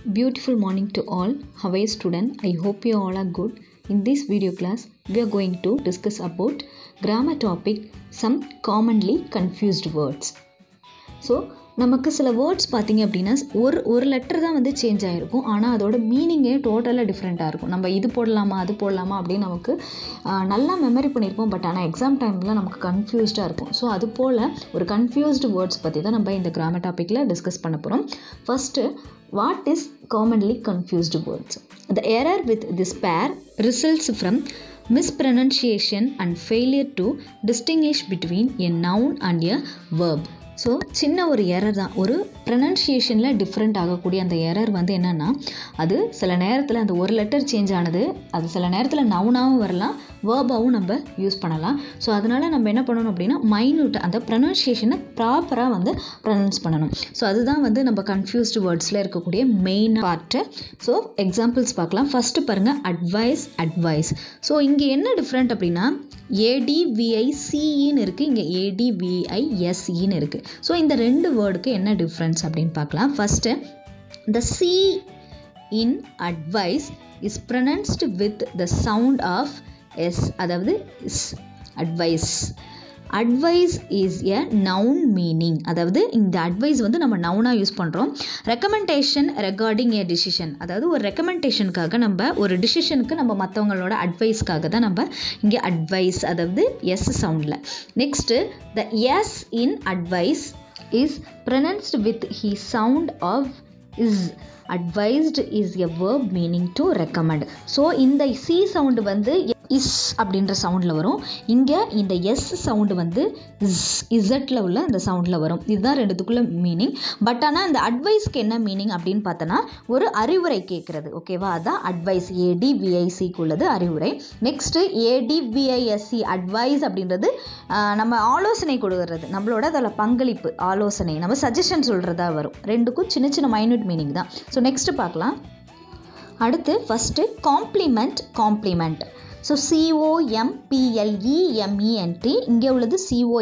Beautiful morning to all. How are you student? I hope you all are good. In this video class, we are going to discuss about grammar topic some commonly confused words. So நமக்கு சில words பார்த்தீங்க அப்படின்னா ஒரு ஒரு letter தான் வந்து change ஆகிருக்கும் ஆனால் அதோட மீனிங்கே டோட்டலாக டிஃப்ரெண்ட்டாக இருக்கும் நம்ம இது போடலாமா அது போடலாமா அப்படின்னு நமக்கு ஆஹ், நல்லா மெமரி பண்ணியிருப்போம் பட் ஆனால் எக்ஸாம் டைமில் நமக்கு கன்ஃபியூஸ்டாக இருக்கும் ஸோ அது போல் ஒரு கன்ஃபியூஸ்டு வேர்ட்ஸ் பற்றி தான் நம்ம இந்த கிராமர் டாப்பிக்கில் டிஸ்கஸ் பண்ண போகிறோம் first what is commonly confused words the error with this pair results from mispronunciation and failure to distinguish between a noun and a verb so சின்ன ஒரு எரர் தான் ஒரு ப்ரனன்சியேஷனில் டிஃப்ரெண்ட் ஆகக்கூடிய அந்த எரர் வந்து என்னென்னா அது சில நேரத்தில் அந்த ஒரு லெட்டர் சேஞ்ச் ஆனது அது சில நேரத்தில் நவுனாகவும் வரலாம் வேர்பாகவும் நம்ம யூஸ் பண்ணலாம் ஸோ அதனால் நம்ம என்ன பண்ணணும் அப்படின்னா மைன்யூட் அந்த ப்ரனன்சியேஷனை ப்ராப்பராக வந்து ப்ரனன்ஸ் பண்ணணும் ஸோ அதுதான் வந்து நம்ம கன்ஃபியூஸ்டு வேர்ட்ஸில் இருக்கக்கூடிய மெயின் பார்ட்டு ஸோ எக்ஸாம்பிள்ஸ் பார்க்கலாம் ஃபஸ்ட்டு பாருங்கள் அட்வைஸ் அட்வைஸ் ஸோ இங்கே என்ன டிஃப்ரெண்ட் அப்படின்னா ஏடிவிஐசிஇன்னு இருக்குது இங்கே ஏடிவிஐஎஸ்இன்னு இருக்குது ஸோ இந்த ரெண்டு வேர்டுக்கு என்ன டிஃப்ரென்ஸ் அப்படின்னு பார்க்கலாம் first the C in advice is pronounced with the sound of S அதாவது is advice advice is a noun meaning அதாவது இந்த அட்வைஸ் வந்து நம்ம நவுனாக யூஸ் பண்ணுறோம் ரெக்கமெண்டேஷன் ரெகார்டிங் ஏ டிசிஷன் அதாவது ஒரு ரெக்கமெண்டேஷனுக்காக நம்ம ஒரு டிசிஷனுக்கு நம்ம மற்றவங்களோட அட்வைஸ்க்காக தான் நம்ம இங்கே அட்வைஸ் அதாவது எஸ் சவுண்டில் next the S in advise is pronounced with he sound of is advised is a verb meaning to recommend so இந்த சி சவுண்டு வந்து இஸ் அப்படின்ற சவுண்டில் வரும் இங்கே இந்த எஸ் சவுண்டு வந்து இஸ் இசட்டில் உள்ள அந்த சவுண்டில் வரும் இதுதான் ரெண்டுத்துக்குள்ள மீனிங் பட் ஆனால் இந்த அட்வைஸ்க்கு என்ன மீனிங் அப்படின்னு பார்த்தோன்னா ஒரு அறிவுரை கேட்குறது ஓகேவா அதான் அட்வைஸ் ஏடிவிஐசிக்கு உள்ளது அறிவுரை நெக்ஸ்ட்டு ஏடிவிஐஎஸ்சி அட்வைஸ் அப்படின்றது ஆஹ், நம்ம ஆலோசனை கொடுக்கறது நம்மளோட அதில் பங்களிப்பு ஆலோசனை நம்ம சஜஷன் சொல்கிறதா வரும் ரெண்டுக்கும் சின்ன சின்ன மைன்யூட் மீனிங் தான் ஸோ நெக்ஸ்ட்டு பார்க்கலாம் அடுத்து ஃபஸ்ட்டு காம்ப்ளிமெண்ட் காம்ப்ளிமெண்ட் ஸோ சிஓஎம்பிஎல்இஎம்இஎன்டி இங்கே உள்ளது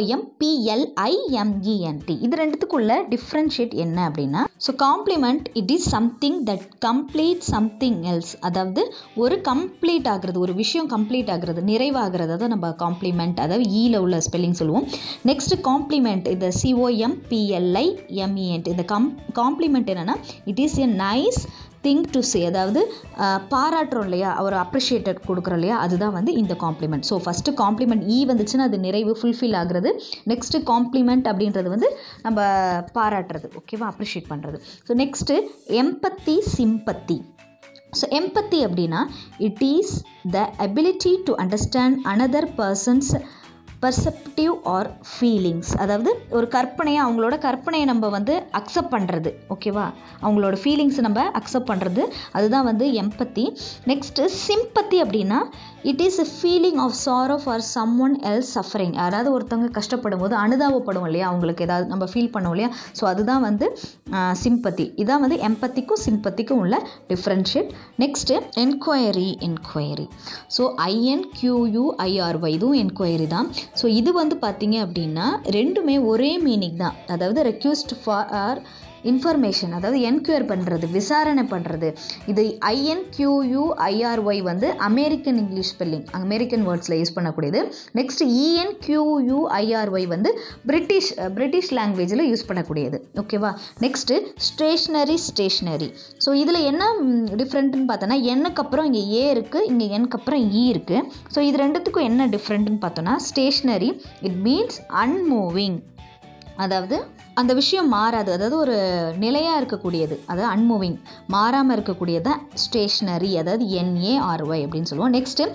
சிஓஎம்பிஎல்ஐஎம்இஎன்டி இது ரெண்டுத்துக்குள்ள டிஃப்ரென்ஷியேட் என்ன அப்படின்னா so complement it is something that complete something else அதாவது ஒரு கம்ப்ளீட் ஆகுறது ஒரு விஷயம் கம்ப்ளீட் ஆகுறது நிறைவாகிறது தான் நம்ம காம்ப்ளிமெண்ட் அதாவது ஈல உள்ள ஸ்பெல்லிங் சொல்லுவோம் நெக்ஸ்ட் காம்ப்ளிமெண்ட் இந்த சிஓஎம்பிஎல்ஐ எம்இஎன்டி இந்த கம் காம்ப்ளிமெண்ட் என்னென்னா it is a nice thing to say அதாவது ஆஹ், பாராட்டுறோம் இல்லையா ஒரு அப்ரிஷியேட்டட் கொடுக்குறோம் இல்லையா அதுதான் வந்து இந்த compliment so first complement E வந்துச்சுன்னா அது நிறைவு ஃபுல்ஃபில் ஆகுறது நெக்ஸ்ட்டு காம்ப்ளிமெண்ட் அப்படின்றது வந்து நம்ம பாராட்டுறது ஓகேவா அப்ரிஷியேட் பண்ணுறது so next empathy sympathy so empathy அப்படின்னா it is the ability to understand another person's perceptive or feelings அதாவது ஒரு கற்பனையை அவங்களோட கற்பனையை நம்ம வந்து அக்செப்ட் பண்ணுறது ஓகேவா அவங்களோட ஃபீலிங்ஸ் நம்ம அக்செப்ட் பண்ணுறது அதுதான் வந்து எம்பத்தி நெக்ஸ்ட்டு சிம்பத்தி அப்படின்னா it is a feeling of sorrow for someone else suffering யாராவது ஒருத்தவங்க கஷ்டப்படும் போது அனுதாபப்படும் இல்லையா அவங்களுக்கு ஏதாவது நம்ம ஃபீல் பண்ணோம் இல்லையா ஸோ அதுதான் வந்து சிம்பத்தி இதான் வந்து எம்பத்திக்கும் சிம்பத்திக்கும் உள்ள differentiate next enquiry enquiry so ஐஎன்கியூயூஐஆர்ஒய் இதுவும் என்கொயரி தான் ஸோ இது வந்து பார்த்தீங்க அப்படின்னா ரெண்டுமே ஒரே மீனிங் தான் அதாவது ரெக்யூஸ்ட் ஃபார் இன்ஃபர்மேஷன் அதாவது என்கொயர் பண்ணுறது விசாரணை பண்ணுறது இது ஐஎன்கியூயூஐஆர்ஒய் வந்து American English spelling American வேர்ட்ஸில் use பண்ணக்கூடியது நெக்ஸ்ட் இஎன்கியூயூஐஆர்ஒய் வந்து பிரிட்டிஷ் பிரிட்டிஷ் லாங்குவேஜில் யூஸ் பண்ணக்கூடியது ஓகேவா நெக்ஸ்ட்டு ஸ்டேஷ்னரி ஸ்டேஷ்னரி ஸோ இதில் என்ன டிஃப்ரெண்ட்டுன்னு பார்த்தோன்னா எண்ணுக்கு அப்புறம் இங்கே ஏ இருக்குது இங்கே எண்ணுக்கு அப்புறம் இ இருக்குது ஸோ இது ரெண்டுத்துக்கும் என்ன டிஃப்ரெண்ட்டுன்னு பார்த்தோன்னா ஸ்டேஷ்னரி இட் மீன்ஸ் அன்மூவிங் அதாவது அந்த விஷயம் மாறாது அதாவது ஒரு நிலையாக இருக்கக்கூடியது அதாவது அன்மூவிங் மாறாமல் இருக்கக்கூடியது தான் ஸ்டேஷ்னரி அதாவது என்ஏஆர்ஒய் அப்படின்னு சொல்லுவோம் நெக்ஸ்ட்டு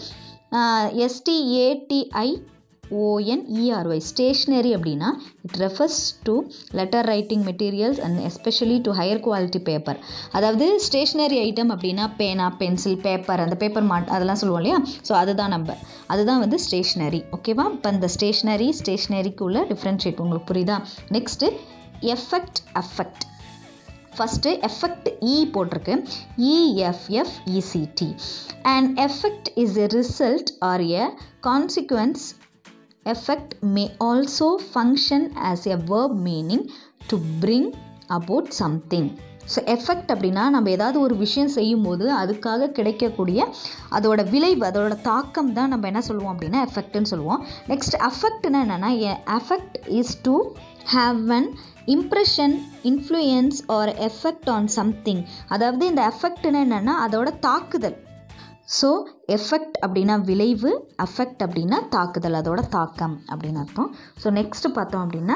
எஸ்டிஏடிஐ ஓஎன்இஆர்ஒய் ஸ்டேஷ்னரி அப்படின்னா it refers to letter writing materials and especially to higher quality paper அதாவது ஸ்டேஷ்னரி ஐட்டம் அப்படின்னா பேனா பென்சில் பேப்பர் அந்த பேப்பர் மாட் அதெல்லாம் சொல்லுவோம் இல்லையா ஸோ அதுதான் நம்ம அதுதான் வந்து ஸ்டேஷ்னரி ஓகேவா இப்போ இந்த ஸ்டேஷ்னரி ஸ்டேஷ்னரிக்கு உள்ள டிஃப்ரென்ஷியேட் உங்களுக்கு புரியுதா next effect affect first effect E போட்டிருக்கு E F F E C T and effect is a result or a consequence effect may also function as a verb meaning to bring about something so effect அப்படின்னா நம்ம ஏதாவது ஒரு விஷயம் செய்யும்போது அதுக்காக கிடைக்கக்கூடிய அதோட விளைவு அதோட தாக்கம் தான் நம்ம என்ன சொல்லுவோம் அப்படின்னா எஃபெக்ட்னு சொல்லுவோம் நெக்ஸ்ட் அஃபெக்ட்னா என்னென்னா affect is to have an impression influence or effect on something அதாவது இந்த எஃபெக்ட்னா என்னென்னா அதோட தாக்குதல் ஸோ எஃபெக்ட் அப்படின்னா விளைவு அஃபெக்ட் அப்படின்னா தாக்குதல் அதோட தாக்கம் அப்படின்னு அர்த்தம் ஸோ நெக்ஸ்ட்டு பார்த்தோம் அப்படின்னா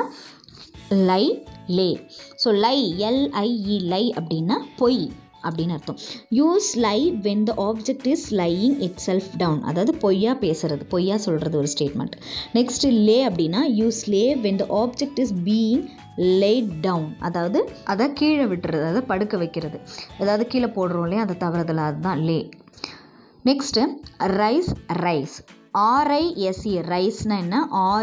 லை லே ஸோ லை எல்ஐஇ லை அப்படின்னா பொய் அப்படின்னு அர்த்தம் use lie when the object is lying itself down அதாவது பொய்யா பேசுறது பொய்யா சொல்கிறது ஒரு ஸ்டேட்மெண்ட் நெக்ஸ்ட் லே அப்படின்னா use lay when the object is being laid down அதாவது அதை கீழே விட்டுறது அதாவது படுக்க வைக்கிறது அதாவது கீழே போடுறோம் இல்லையா அந்த தவறுதல் அதுதான் lay next rise rise R I S E ரைஸ்னா என்ன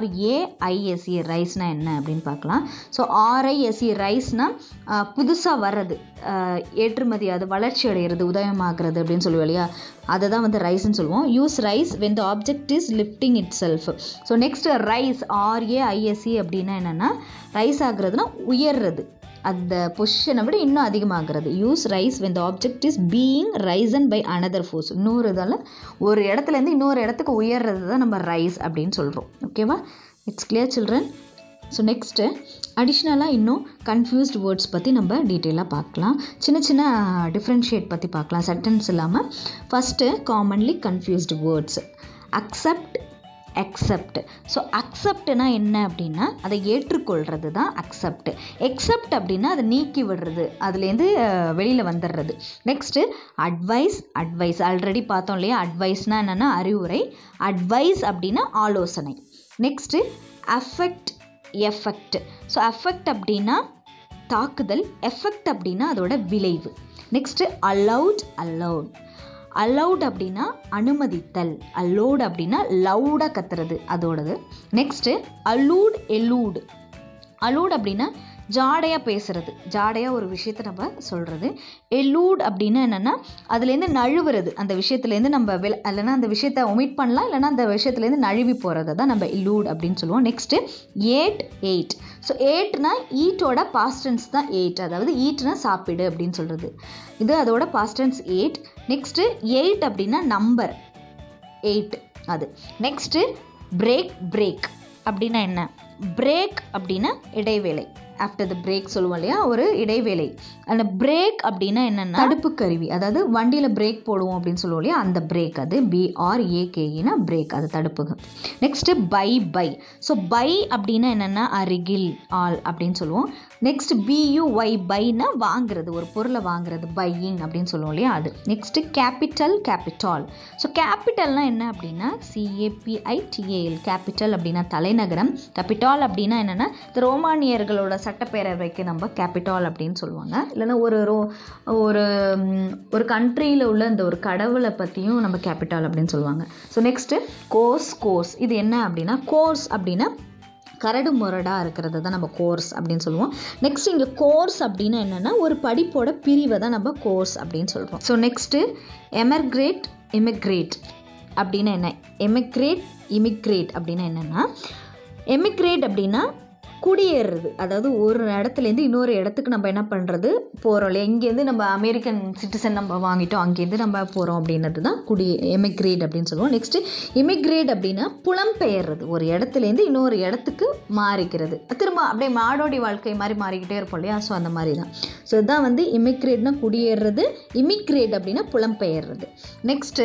ஆர்ஏஐஎஸ்இ ரைஸ்னா என்ன அப்படின்னு பார்க்கலாம் ஸோ ஆர்ஐஎஸ்இ ரைஸ்னா புதுசாக வர்றது ஆஹ் ஏற்றுமதி அது வளர்ச்சி அடைகிறது உதயமாகிறது அப்படின்னு சொல்லுவோம் இல்லையா அதை தான் வந்து ரைஸ்ன்னு சொல்லுவோம் use rise when the object is lifting itself so next rise R A I S E அப்படின்னா என்னென்னா ரைஸ் ஆகுறதுனா உயர்றது அந்த பொசிஷனை விட இன்னும் அதிகமாகிறது use rise when the object is being risen by another force இன்னொரு இதால் ஒரு இடத்துலேருந்து இன்னொரு இடத்துக்கு உயர்றது தான் நம்ம ரைஸ் அப்படின்னு சொல்கிறோம் ஓகேவா it's clear children so next அடிஷ்னலாக இன்னும் கன்ஃபியூஸ்ட் வேர்ட்ஸ் பற்றி நம்ம டீட்டெயிலாக பார்க்கலாம் சின்ன சின்ன டிஃப்ரென்ஷியேட் பற்றி பார்க்கலாம் சென்டென்ஸ் இல்லாமல் first commonly confused words accept accept so அக்செப்ட்னா என்ன அப்படின்னா அதை ஏற்றுக்கொள்கிறது தான் அக்செப்ட் எக்ஸப்ட் அப்படின்னா அதை நீக்கி விடுறது அதுலேருந்து வெளியில் வந்துடுறது நெக்ஸ்ட்டு அட்வைஸ் அட்வைஸ் ஆல்ரெடி பார்த்தோம் இல்லையா அட்வைஸ்னால் என்னென்னா அறிவுரை அட்வைஸ் அப்படின்னா ஆலோசனை next affect effect so affect அப்படின்னா தாக்குதல் எஃபெக்ட் அப்படின்னா அதோட விளைவு நெக்ஸ்ட்டு அலவுட் அலவுட் அலவுட் அப்படின்னா அனுமதித்தல் அலோட் அப்படின்னா லவுடாக கத்துறது அதோடது நெக்ஸ்ட்டு அலூட் எலூட் அலூட் அப்படின்னா ஜாடையாக பேசுறது ஜாடையாக ஒரு விஷயத்தை நம்ம சொல்கிறது எலூட் அப்படின்னா என்னென்னா அதுலேருந்து நழுவுறது அந்த விஷயத்துலேருந்து நம்ம வெ இல்லைன்னா அந்த விஷயத்தை ஒமிட் பண்ணலாம் இல்லைன்னா அந்த விஷயத்துலேருந்து நழுவி போகிறத தான் நம்ம எலூட் அப்படின்னு சொல்லுவோம் நெக்ஸ்ட்டு ஏட் எயிட் ஸோ ஏட்னா ஈட்டோட பாஸ்டன்ஸ் தான் எயிட் அதாவது ஈட்னா சாப்பிடு அப்படின்னு சொல்கிறது இது அதோட பாஸ்டன்ஸ் எயிட் நெக்ஸ்ட்டு எயிட் அப்படின்னா நம்பர் எயிட் அது நெக்ஸ்ட்டு பிரேக் பிரேக் அப்படின்னா என்ன பிரேக் அப்படின்னா இடைவேளை ஆஃப்டர் த பிரேக் சொல்லுவோம் இல்லையா ஒரு இடைவேளை அந்த பிரேக் அப்படின்னா என்னென்னா தடுப்பு கருவி அதாவது வண்டியில் பிரேக் போடுவோம் அப்படின்னு சொல்லுவோம் இல்லையா அந்த பிரேக் அது பிஆர்ஏகேஇனா பிரேக் அது தடுப்பு next by buy so by அப்படின்னா என்னென்னா அருகில் ஆல் அப்படின்னு சொல்லுவோம் நெக்ஸ்ட் பியூஒய் பைனா வாங்குறது ஒரு பொருளை வாங்குறது பையிங் அப்படின்னு சொல்லுவோம் இல்லையா அது நெக்ஸ்ட்டு கேபிட்டல் கேபிட்டால் ஸோ கேபிட்டல்னா என்ன அப்படின்னா சிஏபிஐடிஏஎல் கேபிட்டல் அப்படின்னா தலைநகரம் கேபிட்டால் அப்படின்னா என்னென்னா இந்த ரோமானியர்களோட சட்டப்பேரவைக்கு நம்ம கேபிட்டால் அப்படின்னு சொல்லுவாங்க இல்லைன்னா ஒரு ரோ ஒரு ம், ஒரு கண்ட்ரியில் உள்ள இந்த ஒரு கடவுளை பற்றியும் நம்ம கேபிட்டால் அப்படின்னு சொல்லுவாங்க ஸோ நெக்ஸ்ட்டு கோர்ஸ் கோர்ஸ் இது என்ன அப்படின்னா கோர்ஸ் அப்படின்னா கரடு முரடாக இருக்கிறது தான் நம்ம கோர்ஸ் அப்படின்னு சொல்லுவோம் நெக்ஸ்ட் இங்கே கோர்ஸ் அப்படின்னா என்னென்னா ஒரு படிப்போட பிரிவை தான் நம்ம கோர்ஸ் அப்படின்னு சொல்கிறோம் ஸோ நெக்ஸ்ட்டு எமர்கிரேட் இமிக்ரேட் அப்படின்னா என்ன எமிக்ரேட் இமிக்ரேட் அப்படின்னா என்னென்னா எமிக்ரேட் அப்படின்னா குடியேறுறது அதாவது ஒரு இடத்துலேருந்து இன்னொரு இடத்துக்கு நம்ம என்ன பண்ணுறது போகிறோம் இல்லையா இங்கேருந்து நம்ம அமெரிக்கன் சிட்டிசன் நம்ம வாங்கிட்டோம் அங்கேருந்து நம்ம போகிறோம் அப்படின்றது தான் குடி எமிக்ரேட் அப்படின்னு சொல்லுவோம் நெக்ஸ்ட்டு இமிக்ரேட் அப்படின்னா புலம்பெயர்றது ஒரு இடத்துலேருந்து இன்னொரு இடத்துக்கு மாறிக்கிறது திரும்ப அப்படியே மாடோடி வாழ்க்கை மாதிரி மாறிக்கிட்டே இருப்போம் இல்லையா ஸோ அந்த மாதிரி தான் ஸோ இதுதான் வந்து இமிக்ரேட்னா குடியேறுறது இமிக்ரேட் அப்படின்னா புலம்பெயர்றது next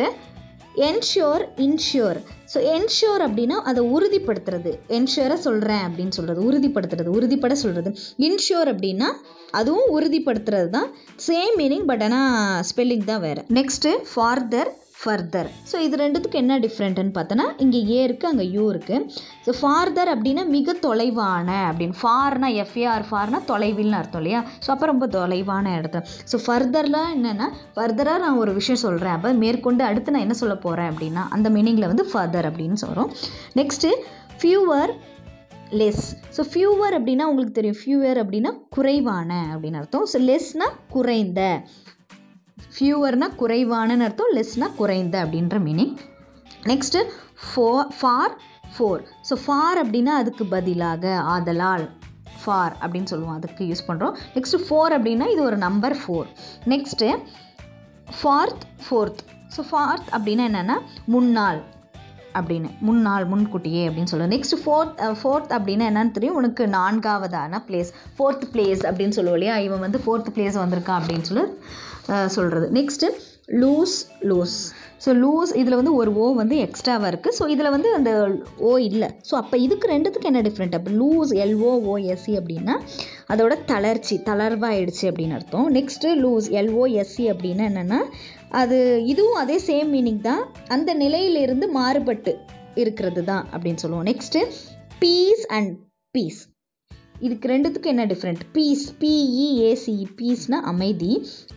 ensure insure so ensure அப்படின்னா அதை உறுதிப்படுத்துறது என்ஷூரை சொல்கிறேன் அப்படின்னு சொல்கிறது உறுதிப்படுத்துறது உறுதிப்பட சொல்கிறது இன்ஷூர் அப்படின்னா அதுவும் உறுதிப்படுத்துறது தான் சேம் மீனிங் பட் ஆனால் ஸ்பெல்லிங் தான் வேறு நெக்ஸ்ட்டு ஃபார்தர் ஃபர்தர் ஸோ இது ரெண்டுத்துக்கும் என்ன டிஃப்ரெண்ட்டுன்னு பார்த்தோன்னா இங்கே ஏ இருக்குது அங்கே யூ இருக்குது ஸோ ஃபார்தர் அப்படின்னா மிக தொலைவான அப்படின்னு ஃபார்னா எஃப்ஏஆர் ஃபார்னா தொலைவில்னு அர்த்தம் இல்லையா ஸோ அப்போ ரொம்ப தொலைவான இடத்துல ஸோ ஃபர்தர்லாம் என்னென்னா ஃபர்தராக நான் ஒரு விஷயம் சொல்கிறேன் அப்போ மேற்கொண்டு அடுத்து நான் என்ன சொல்ல போகிறேன் அப்படின்னா அந்த மீனிங்கில் வந்து ஃபர்தர் அப்படின்னு சொல்கிறோம் next fewer less so fewer அப்படின்னா உங்களுக்கு தெரியும் ஃபியூவர் அப்படின்னா குறைவான அப்படின்னு அர்த்தம் ஸோ லெஸ்னா குறைந்த ஃபியூவர்னா குறைவானன்னு அர்த்தம் லெஸ்னா குறைந்த அப்படின்ற meaning next fore for four so for அப்படின்னா அதுக்கு பதிலாக ஆதலால் ஃபார் அப்படின்னு சொல்லுவோம் அதுக்கு யூஸ் பண்ணுறோம் நெக்ஸ்ட்டு ஃபோர் அப்படின்னா இது ஒரு number four next forth fourth so forth அப்படின்னா என்னென்னா முன்னாள் அப்படின்னு முன்னாள் முன்கூட்டியே அப்படின்னு சொல்லுவோம் நெக்ஸ்ட் ஃபோர்த் ஃபோர்த் அப்படின்னா என்னன்னு தெரியும் உனக்கு நான்காவதான பிளேஸ் ஃபோர்த் பிளேஸ் அப்படின்னு சொல்லுவோம் இல்லையா இவன் வந்து ஃபோர்த் பிளேஸ் வந்திருக்கான் அப்படின்னு சொல்லி சொல்கிறது next loose lose so loose இதில் வந்து ஒரு ஓ வந்து எக்ஸ்ட்ராவாக இருக்குது ஸோ இதில் வந்து அந்த ஓ இல்லை ஸோ அப்போ இதுக்கு ரெண்டுத்துக்கு என்ன டிஃப்ரெண்ட் அப்போ லூஸ் எல்ஓ ஓஎஸ்சி அப்படின்னா அதோட தளர்ச்சி தளர்வாயிடுச்சு அப்படின்னு அர்த்தம் நெக்ஸ்ட்டு லூஸ் எல்ஓஎஸ்சி அப்படின்னா என்னென்னா அது இதுவும் அதே சேம் மீனிங் தான் அந்த நிலையிலிருந்து மாறுபட்டு இருக்கிறது தான் அப்படின்னு சொல்லுவோம் நெக்ஸ்ட்டு பீஸ் அண்ட் பீஸ் இதுக்கு ரெண்டுத்துக்கும் என்ன டிஃப்ரெண்ட் பீஸ் பிஇஏசி பீஸ்னா அமைதி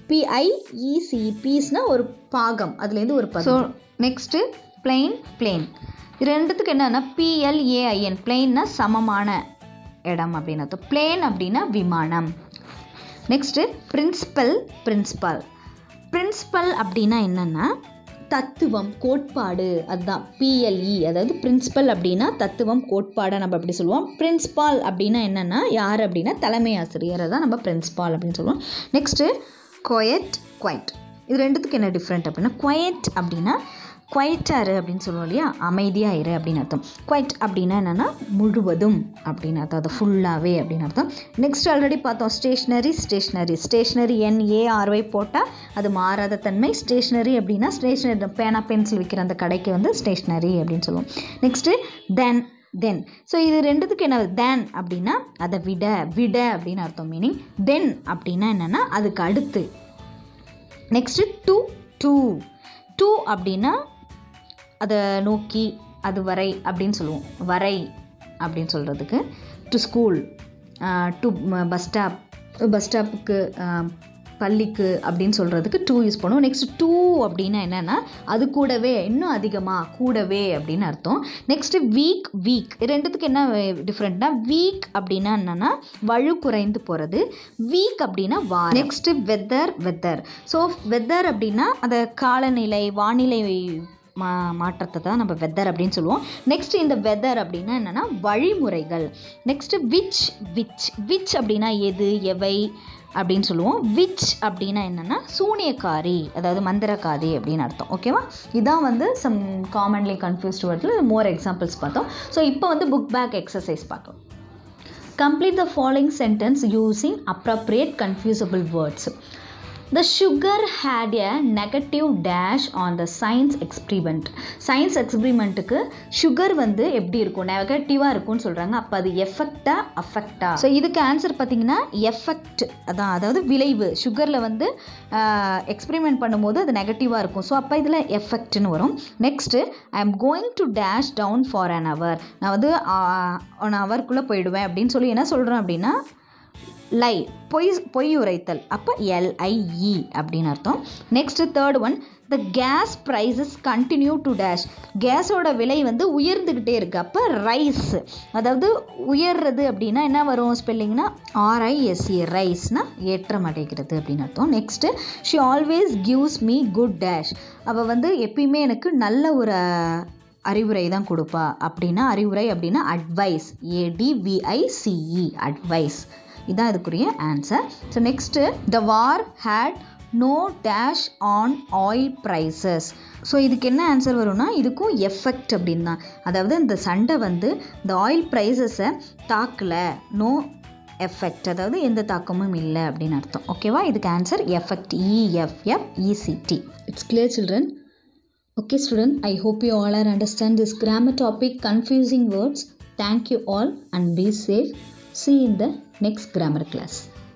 பிஐஇசி பீஸ்னா ஒரு பாகம் அதுலேருந்து ஒரு ஸோ நெக்ஸ்ட்டு பிளெயின் பிளெயின் இது ரெண்டுத்துக்கு என்னன்னா பிஎல்ஏஐஎன் பிளெயின்னா சமமான இடம் அப்படின்னு அர்த்தம் பிளேன் அப்படின்னா விமானம் நெக்ஸ்ட்டு பிரின்சிபல் பிரின்சிபல் பிரின்சிபல் அப்படின்னா என்னென்னா தத்துவம் கோட்பாடு அதுதான் பிஎல்இ அதாவது பிரின்சிபல் அப்படின்னா தத்துவம் கோட்பாடை நம்ம அப்படி சொல்லுவோம் பிரின்சிபால் அப்படின்னா என்னென்னா யார் அப்படின்னா தலைமை ஆசிரியரை தான் நம்ம பிரின்சிபால் அப்படின்னு சொல்லுவோம் நெக்ஸ்ட்டு கொயட் குவைட் இது ரெண்டுத்துக்கு என்ன டிஃப்ரெண்ட் அப்படின்னா குவைட் அப்படின்னா குவைட்டாரு அப்படின்னு சொல்லுவோம் இல்லையா அமைதியாக இரு அப்படின்னு அர்த்தம் குவைட் அப்படின்னா என்னென்னா முழுவதும் அப்படின்னு அர்த்தம் அது ஃபுல்லாகவே அப்படின்னு அர்த்தம் நெக்ஸ்ட் ஆல்ரெடி பார்த்தோம் ஸ்டேஷ்னரி ஸ்டேஷ்னரி ஸ்டேஷ்னரி என்ஏஆர்ஒய் போட்டால் அது மாறாத தன்மை ஸ்டேஷ்னரி அப்படின்னா ஸ்டேஷ்னரி பேனா பென்சில் விற்கிற அந்த கடைக்கு வந்து ஸ்டேஷ்னரி அப்படின்னு சொல்லுவோம் நெக்ஸ்ட்டு தென் தென் ஸோ இது ரெண்டுத்துக்கு என்ன தேன் அப்படின்னா அதை விட விட அப்படின்னு அர்த்தம் மீனிங் தென் அப்படின்னா என்னென்னா அதுக்கு அடுத்து நெக்ஸ்ட்டு டூ டூ டூ அப்படின்னா அதை நோக்கி அது வரை அப்படின்னு சொல்லுவோம் வரை அப்படின்னு சொல்கிறதுக்கு to school to bus stop bus ஸ்டாப்புக்கு பள்ளிக்கு அப்படின்னு சொல்கிறதுக்கு டூ யூஸ் பண்ணுவோம் நெக்ஸ்ட் டூ அப்படின்னா என்னென்னா அது கூடவே இன்னும் அதிகமாக கூடவே அப்படின்னு அர்த்தம் நெக்ஸ்ட்டு வீக் வீக் ரெண்டுத்துக்கு என்ன டிஃப்ரெண்ட்னா வீக் அப்படின்னா என்னென்னா வலு குறைந்து போகிறது வீக் அப்படின்னா வா next weather whether so weather அப்படின்னா அந்த காலநிலை வானிலை மா மாற்றத்தை தான் நம்ம வெதர் அப்படின்னு சொல்லுவோம் நெக்ஸ்ட் இந்த வெதர் அப்படின்னா என்னென்னா வழிமுறைகள் நெக்ஸ்ட்டு விச் விச் விச் அப்படின்னா எது எவை அப்படின்னு சொல்லுவோம் விச் அப்படின்னா என்னென்னா சூனியக்காரி அதாவது மந்திரக்காரி அப்படின்னு அர்த்தம் ஓகேவா இதான் வந்து சம் காமன்லி கன்ஃபியூஸ்ட் வேர்டில் மோர் எக்ஸாம்பிள்ஸ் பார்த்தோம் ஸோ இப்போ வந்து புக் பேக் எக்ஸசைஸ் பார்க்கலாம் complete the following sentence using appropriate confusable words The sugar had a negative dash on the science experiment. Science எக்ஸ்பிரிமெண்ட்டுக்கு சுகர் வந்து எப்படி இருக்கும் நெகட்டிவாக இருக்கும்னு சொல்கிறாங்க அப்போ அது எஃபெக்டா அஃபெக்டா ஸோ இதுக்கு ஆன்சர் பார்த்தீங்கன்னா எஃபெக்ட் அதான் அதாவது விளைவு சுகரில் வந்து எக்ஸ்பிரிமெண்ட் பண்ணும்போது அது நெகட்டிவாக இருக்கும் ஸோ அப்போ இதில் எஃபெக்ட்னு வரும் next I am going to dash down for an hour நான் வந்து ஒன் ஹவர்க்குள்ளே போயிடுவேன் அப்படின்னு சொல்லி என்ன சொல்கிறேன் அப்படின்னா லை பொய் பொய் உரைத்தல் அப்போ எல்ஐஇ அப்படின்னு அர்த்தம் next third one the gas prices continue to dash கேஸோட விலை வந்து உயர்ந்துக்கிட்டே இருக்குது அப்போ ரைஸ் அதாவது உயர்றது அப்படின்னா என்ன வரும் ஸ்பெல்லிங்னா ஆர்ஐஎஸ்சி ரைஸ்னா ஏற்றம் அடைகிறது அப்படின்னு அர்த்தம் next she always gives me good dash அவள் வந்து எப்பயுமே எனக்கு நல்ல ஒரு அறிவுரை தான் கொடுப்பா அப்படின்னா அறிவுரை அப்படின்னா அட்வைஸ் ஏடிவிஐசிஇ அட்வைஸ் இதான் இதுக்குரிய answer so next the war had no dash on oil prices so இதுக்கு என்ன ஆன்சர் வரும்னா இதுக்கும் எஃபெக்ட் அப்படின்னு தான் அதாவது இந்த சண்டை வந்து இந்த ஆயில் ப்ரைஸஸை தாக்கலை நோ எஃபெக்ட் அதாவது எந்த தாக்கமும் இல்லை அப்படின்னு அர்த்தம் ஓகேவா இதுக்கு answer effect E F F E C T it's clear children Okay student, I hope you all are understand this grammar topic confusing words. Thank you all and be safe. See you in the next grammar class.